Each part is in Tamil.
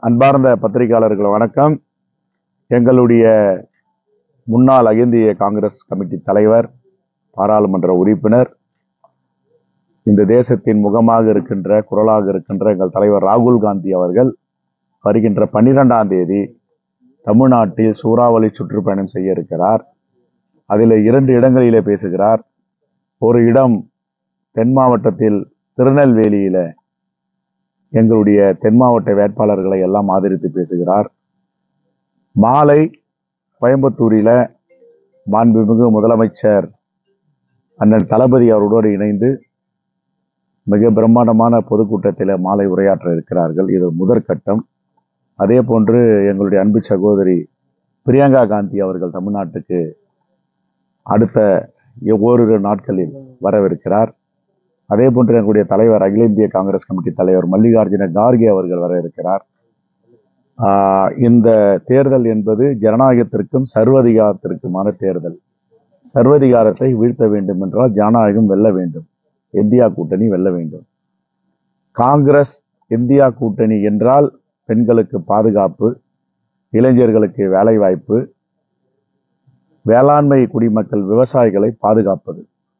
அன்பார்ந்த பத்திரிகையாளர்கள் வணக்கம் எங்களுடைய முன்னாள் அகில இந்திய காங்கிரஸ் கமிட்டி தலைவர் பாராளுமன்ற உறுப்பினர் இந்த தேசத்தின் முகமாக இருக்கின்ற குரலாக இருக்கின்ற எங்கள் தலைவர் ராகுல் காந்தி அவர்கள் வருகின்ற பன்னிரெண்டாம் தேதி தமிழ்நாட்டில் சூறாவளி சுற்றுப்பயணம் செய்ய இருக்கிறார் அதில் இரண்டு இடங்களிலே பேசுகிறார் ஒரு இடம் தென் மாவட்டத்தில் திருநெல்வேலியில எங்களுடைய தென் மாவட்ட வேட்பாளர்களை எல்லாம் ஆதரித்து பேசுகிறார் மாலை கோயம்புத்தூரில மாண்புமிகு முதலமைச்சர் அண்ணன் தளபதி அவரோடு இணைந்து மிக பிரம்மாண்டமான பொதுக்கூட்டத்தில் மாலை உரையாற்ற இருக்கிறார்கள் இது முதற்கட்டம் அதே போன்று எங்களுடைய அன்பு சகோதரி பிரியங்கா காந்தி அவர்கள் தமிழ்நாட்டுக்கு அடுத்த ஓரிரு நாட்களில் வரவிருக்கிறார் அதே போன்று எங்களுடைய தலைவர் அகில இந்திய காங்கிரஸ் கமிட்டி தலைவர் மல்லிகார்ஜுன கார்கே அவர்கள் வர இருக்கிறார் ஆஹ் இந்த தேர்தல் என்பது ஜனநாயகத்திற்கும் சர்வதிகாரத்திற்குமான தேர்தல் சர்வதிகாரத்தை வீழ்த்த வேண்டும் என்றால் ஜனநாயகம் வெல்ல வேண்டும் இந்தியா கூட்டணி வெல்ல வேண்டும் காங்கிரஸ் இந்தியா கூட்டணி என்றால் பெண்களுக்கு பாதுகாப்பு இளைஞர்களுக்கு வேலைவாய்ப்பு வேளாண்மை குடிமக்கள் விவசாயிகளை பாதுகாப்பது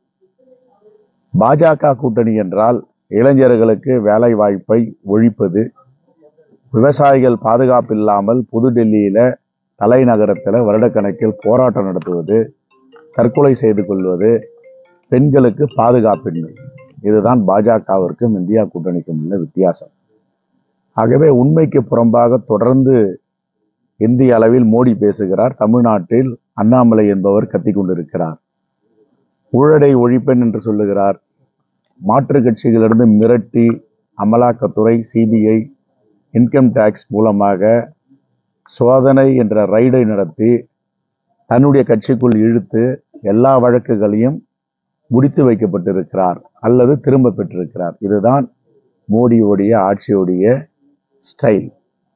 பாஜக கூட்டணி என்றால் இளைஞர்களுக்கு வேலை வாய்ப்பை ஒழிப்பது விவசாயிகள் பாதுகாப்பு இல்லாமல் புதுடெல்லியில தலைநகரத்தில் வருடக்கணக்கில் போராட்டம் நடத்துவது தற்கொலை செய்து கொள்வது பெண்களுக்கு பாதுகாப்பின்மை இதுதான் பாஜகவிற்கும் இந்தியா கூட்டணிக்கும் உள்ள வித்தியாசம் ஆகவே உண்மைக்கு புறம்பாக தொடர்ந்து இந்திய அளவில் மோடி பேசுகிறார் தமிழ்நாட்டில் அண்ணாமலை என்பவர் கத்திக் கொண்டிருக்கிறார் ஊழலை ஒழிப்பேன் என்று சொல்லுகிறார் மாற்று கட்சிகளிலிருந்து மிரட்டி அமலாக்கத்துறை சிபிஐ இன்கம் டேக்ஸ் மூலமாக சோதனை என்ற ரைடை நடத்தி தன்னுடைய கட்சிக்குள் இழுத்து எல்லா வழக்குகளையும் முடித்து வைக்கப்பட்டிருக்கிறார் அல்லது திரும்ப பெற்றிருக்கிறார் இதுதான் மோடியோடைய ஆட்சியோடைய ஸ்டைல்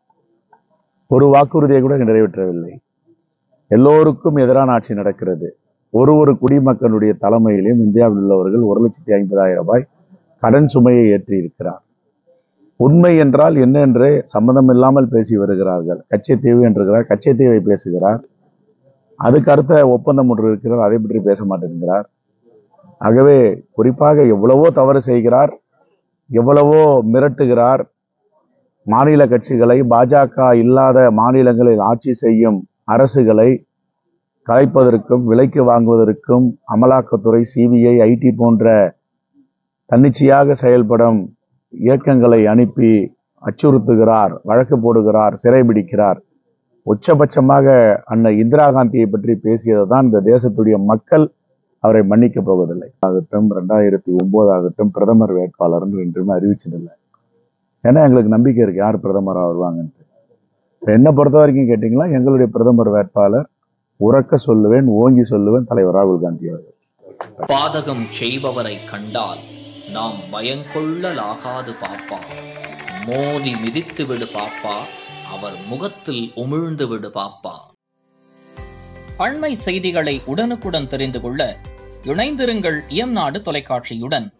ஒரு வாக்குறுதியை கூட நிறைவேற்றவில்லை எல்லோருக்கும் எதிரான ஆட்சி நடக்கிறது ஒரு ஒரு குடிமக்களுடைய தலைமையிலும் இந்தியாவில் உள்ளவர்கள் ஒரு லட்சத்தி ஐம்பதாயிரம் ரூபாய் கடன் சுமையை ஏற்றி இருக்கிறார் உண்மை என்றால் என்ன என்று சம்பந்தம் இல்லாமல் பேசி வருகிறார்கள் கச்சத்தீவு என்றுகிறார் கச்சத்தீவை பேசுகிறார் அதுக்கு அடுத்த ஒப்பந்தம் ஒன்று இருக்கிறது அதை பற்றி பேச மாட்டேங்கிறார் ஆகவே குறிப்பாக எவ்வளவோ தவறு செய்கிறார் எவ்வளவோ மிரட்டுகிறார் மாநில கட்சிகளை பாஜக இல்லாத மாநிலங்களில் ஆட்சி செய்யும் அரசுகளை கலைப்பதற்கும் விலைக்கு வாங்குவதற்கும் அமலாக்கத்துறை சிபிஐ ஐடி போன்ற தன்னிச்சையாக செயல்படும் இயக்கங்களை அனுப்பி அச்சுறுத்துகிறார் வழக்கு போடுகிறார் சிறைபிடிக்கிறார் உச்சபட்சமாக அன்னை இந்திரா காந்தியை பற்றி பேசியது தான் இந்த தேசத்துடைய மக்கள் அவரை மன்னிக்க போவதில்லை ஆகட்டும் ரெண்டாயிரத்தி ஒன்பது ஆகட்டும் பிரதமர் வேட்பாளர் என்றுமே அறிவிச்சதில்லை ஏன்னா எங்களுக்கு நம்பிக்கை இருக்கு யார் பிரதமராக வருவாங்கன்ட்டு இப்ப என்னை பொறுத்த வரைக்கும் கேட்டிங்களா எங்களுடைய பிரதமர் வேட்பாளர் உறக்க சொல்லுவேன் ஓங்கி சொல்லுவேன் தலைவர் ராகுல் காந்தி அவர்கள் பாதகம் செய்பவரை கண்டால் நாம் பயங்கொள்ளலாகாது பாப்பா மோதி மிதித்து விடு பாப்பா அவர் முகத்தில் உமிழ்ந்து விடு பாப்பா அண்மை செய்திகளை உடனுக்குடன் தெரிந்து கொள்ள இணைந்திருங்கள் இயம்நாடு தொலைக்காட்சியுடன்